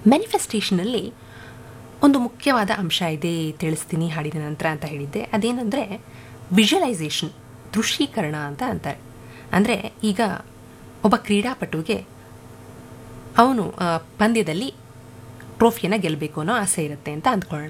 ಮ್ಯಾನಿಫೆಸ್ಟೇಷನಲ್ಲಿ ಒಂದು ಮುಖ್ಯವಾದ ಅಂಶ ಇದೆ ತಿಳಿಸ್ತೀನಿ ಹಾಡಿನ ನಂತರ ಅಂತ ಹೇಳಿದ್ದೆ ಅದೇನೆಂದರೆ ವಿಜುವಲೈಸೇಷನ್ ದೃಶ್ಯೀಕರಣ ಅಂತ ಅಂತಾರೆ ಅಂದರೆ ಈಗ ಒಬ್ಬ ಕ್ರೀಡಾಪಟುವಿಗೆ ಅವನು ಆ, ಪಂದ್ಯದಲ್ಲಿ ಟ್ರೋಫಿಯನ್ನು ಗೆಲ್ಲಬೇಕು ಅನ್ನೋ ಆಸೆ ಇರುತ್ತೆ ಅಂತ ಅಂದ್ಕೊಳ್ಳೋಣ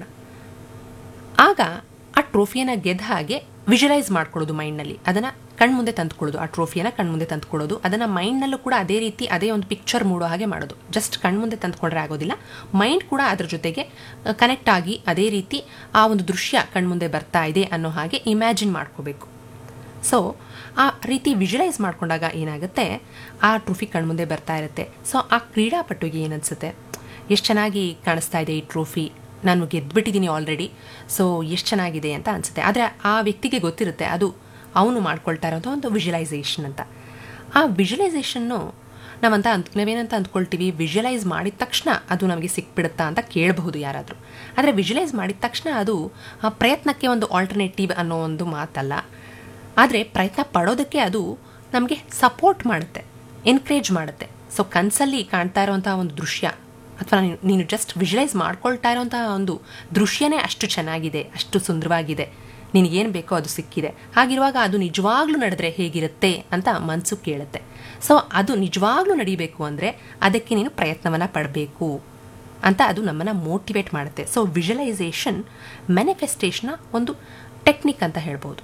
ಆಗ ಆ ಟ್ರೋಫಿಯನ್ನು ಗೆದ್ದ ಹಾಗೆ ವಿಜುವಲೈಸ್ ಮಾಡ್ಕೊಳ್ಳೋದು ಮೈಂಡ್ನಲ್ಲಿ ಅದನ್ನು ಕಣ್ಮುಂದೆ ತಂದುಕೊಳ್ಳೋದು ಆ ಟ್ರೋಫಿಯನ್ನು ಕಣ್ಮುಂದೆ ತಂದುಕೊಳ್ಳೋದು ಅದನ್ನು ಮೈಂಡ್ನಲ್ಲೂ ಕೂಡ ಅದೇ ರೀತಿ ಅದೇ ಒಂದು ಪಿಕ್ಚರ್ ಮೂಡೋ ಹಾಗೆ ಮಾಡೋದು ಜಸ್ಟ್ ಕಣ್ಮುಂದೆ ತಂದುಕೊಂಡ್ರೆ ಆಗೋದಿಲ್ಲ ಮೈಂಡ್ ಕೂಡ ಅದ್ರ ಜೊತೆಗೆ ಕನೆಕ್ಟ್ ಆಗಿ ಅದೇ ರೀತಿ ಆ ಒಂದು ದೃಶ್ಯ ಕಣ್ಮುಂದೆ ಬರ್ತಾ ಇದೆ ಅನ್ನೋ ಹಾಗೆ ಇಮ್ಯಾಜಿನ್ ಮಾಡ್ಕೋಬೇಕು ಸೊ ಆ ರೀತಿ ವಿಜುವಲೈಸ್ ಮಾಡ್ಕೊಂಡಾಗ ಏನಾಗುತ್ತೆ ಆ ಟ್ರೋಫಿ ಕಣ್ಮುಂದೆ ಬರ್ತಾ ಇರುತ್ತೆ ಸೊ ಆ ಕ್ರೀಡಾಪಟುಗೆ ಏನನ್ಸುತ್ತೆ ಎಷ್ಟು ಚೆನ್ನಾಗಿ ಕಾಣಿಸ್ತಾ ಇದೆ ಈ ಟ್ರೋಫಿ ನಾನು ಗೆದ್ದುಬಿಟ್ಟಿದ್ದೀನಿ ಆಲ್ರೆಡಿ ಸೊ ಎಷ್ಟು ಚೆನ್ನಾಗಿದೆ ಅಂತ ಅನಿಸುತ್ತೆ ಆದರೆ ಆ ವ್ಯಕ್ತಿಗೆ ಗೊತ್ತಿರುತ್ತೆ ಅದು ಅವನು ಮಾಡ್ಕೊಳ್ತಾ ಇರೋದು ಒಂದು ವಿಜುವಲೈಸೇಷನ್ ಅಂತ ಆ ವಿಜುವಲೈಸೇಷನ್ನು ನಾವಂತ ಅಂದ್ ನಾವೇನಂತ ಅಂದ್ಕೊಳ್ತೀವಿ ವಿಜುವಲೈಸ್ ಮಾಡಿದ ತಕ್ಷಣ ಅದು ನಮಗೆ ಸಿಕ್ಬಿಡುತ್ತಾ ಅಂತ ಕೇಳಬಹುದು ಯಾರಾದರೂ ಆದರೆ ವಿಜುವಲೈಸ್ ಮಾಡಿದ ತಕ್ಷಣ ಅದು ಆ ಪ್ರಯತ್ನಕ್ಕೆ ಒಂದು ಆಲ್ಟರ್ನೇಟಿವ್ ಅನ್ನೋ ಒಂದು ಮಾತಲ್ಲ ಆದರೆ ಪ್ರಯತ್ನ ಪಡೋದಕ್ಕೆ ಅದು ನಮಗೆ ಸಪೋರ್ಟ್ ಮಾಡುತ್ತೆ ಎನ್ಕರೇಜ್ ಮಾಡುತ್ತೆ ಸೊ ಕನಸಲ್ಲಿ ಕಾಣ್ತಾ ಇರೋವಂಥ ಒಂದು ದೃಶ್ಯ ಅಥವಾ ನೀನು- ನೀನು ಜಸ್ಟ್ ವಿಜುವಲೈಸ್ ಮಾಡ್ಕೊಳ್ತಾ ಇರೋವಂಥ ಒಂದು ದೃಶ್ಯನೇ ಅಷ್ಟು ಚೆನ್ನಾಗಿದೆ ಅಷ್ಟು ಸುಂದರವಾಗಿದೆ ನಿನಗೇನು ಬೇಕೋ ಅದು ಸಿಕ್ಕಿದೆ ಹಾಗಿರುವಾಗ ಅದು ನಿಜವಾಗ್ಲೂ ನಡೆದ್ರೆ ಹೇಗಿರುತ್ತೆ ಅಂತ ಮನಸ್ಸು ಕೇಳುತ್ತೆ ಸೊ ಅದು ನಿಜವಾಗ್ಲೂ ನಡಿಬೇಕು ಅಂದರೆ ಅದಕ್ಕೆ ನೀನು ಪ್ರಯತ್ನವನ್ನು ಪಡಬೇಕು ಅಂತ ಅದು ನಮ್ಮನ್ನು ಮೋಟಿವೇಟ್ ಮಾಡುತ್ತೆ ಸೊ ವಿಜುವಲೈಸೇಷನ್ ಮ್ಯಾನಿಫೆಸ್ಟೇಷನ್ನ ಒಂದು ಟೆಕ್ನಿಕ್ ಅಂತ ಹೇಳ್ಬೋದು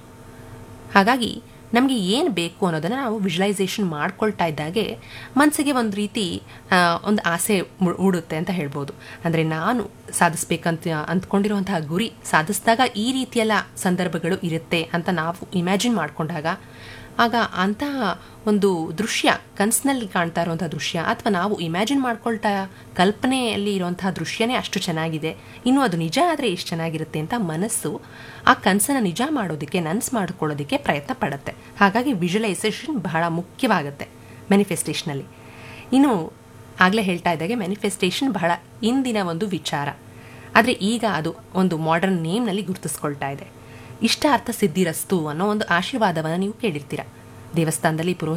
ಹಾಗಾಗಿ ನಮಗೆ ಏನು ಬೇಕು ಅನ್ನೋದನ್ನು ನಾವು ವಿಜುವಲೈಸೇಷನ್ ಮಾಡ್ಕೊಳ್ತಾ ಇದ್ದಾಗೆ ಮನಸ್ಸಿಗೆ ಒಂದು ರೀತಿ ಆ, ಒಂದು ಆಸೆ ಮು- ಮೂಡುತ್ತೆ ಅಂತ ಹೇಳ್ಬೋದು ಅಂದರೆ ನಾನು ಸಾಧಿಸ್ಬೇಕಂತ ಅಂದ್ಕೊಂಡಿರುವಂತಹ ಗುರಿ ಸಾಧಿಸಿದಾಗ ಈ ರೀತಿಯೆಲ್ಲ ಸಂದರ್ಭಗಳು ಇರುತ್ತೆ ಅಂತ ನಾವು ಇಮ್ಯಾಜಿನ್ ಮಾಡ್ಕೊಂಡಾಗ ಆಗ ಅಂತಹ ಒಂದು ದೃಶ್ಯ ಕನಸಿನಲ್ಲಿ ಕಾಣ್ತಾ ಇರುವಂಥ ದೃಶ್ಯ ಅಥವಾ ನಾವು ಇಮ್ಯಾಜಿನ್ ಮಾಡ್ಕೊಳ್ತಾ ಕಲ್ಪನೆಯಲ್ಲಿ ಇರುವಂತಹ ದೃಶ್ಯನೇ ಅಷ್ಟು ಚೆನ್ನಾಗಿದೆ ಇನ್ನು ಅದು ನಿಜ ಆದರೆ ಎಷ್ಟು ಚೆನ್ನಾಗಿರುತ್ತೆ ಅಂತ ಮನಸ್ಸು ಆ ಕನಸನ್ನು ನಿಜ ಮಾಡೋದಕ್ಕೆ ನನ್ಸು ಮಾಡ್ಕೊಳ್ಳೋದಕ್ಕೆ ಪ್ರಯತ್ನ ಪಡುತ್ತೆ ಹಾಗಾಗಿ ವಿಜುವಲೈಸೇಷನ್ ಬಹಳ ಮುಖ್ಯವಾಗುತ್ತೆ ಮ್ಯಾನಿಫೆಸ್ಟೇಷನಲ್ಲಿ ಇನ್ನು ಆಗಲೇ ಹೇಳ್ತಾ ಇದ್ದಾಗೆ ಮ್ಯಾನಿಫೆಸ್ಟೇಷನ್ ಬಹಳ ಇಂದಿನ ಒಂದು ವಿಚಾರ ಆದರೆ ಈಗ ಅದು ಒಂದು ಮಾಡರ್ನ್ ನೇಮ್ನಲ್ಲಿ ಗುರುತಿಸ್ಕೊಳ್ತಾ ಇದೆ ಇಷ್ಟ ಅರ್ಥ ಸಿದ್ಧಿರಸ್ತು ಅನ್ನೋ ಒಂದು ಆಶೀರ್ವಾದವನ್ನು ನೀವು ಕೇಳಿರ್ತೀರ ದೇವಸ್ಥಾನದಲ್ಲಿ ಪುರೋಹಿತ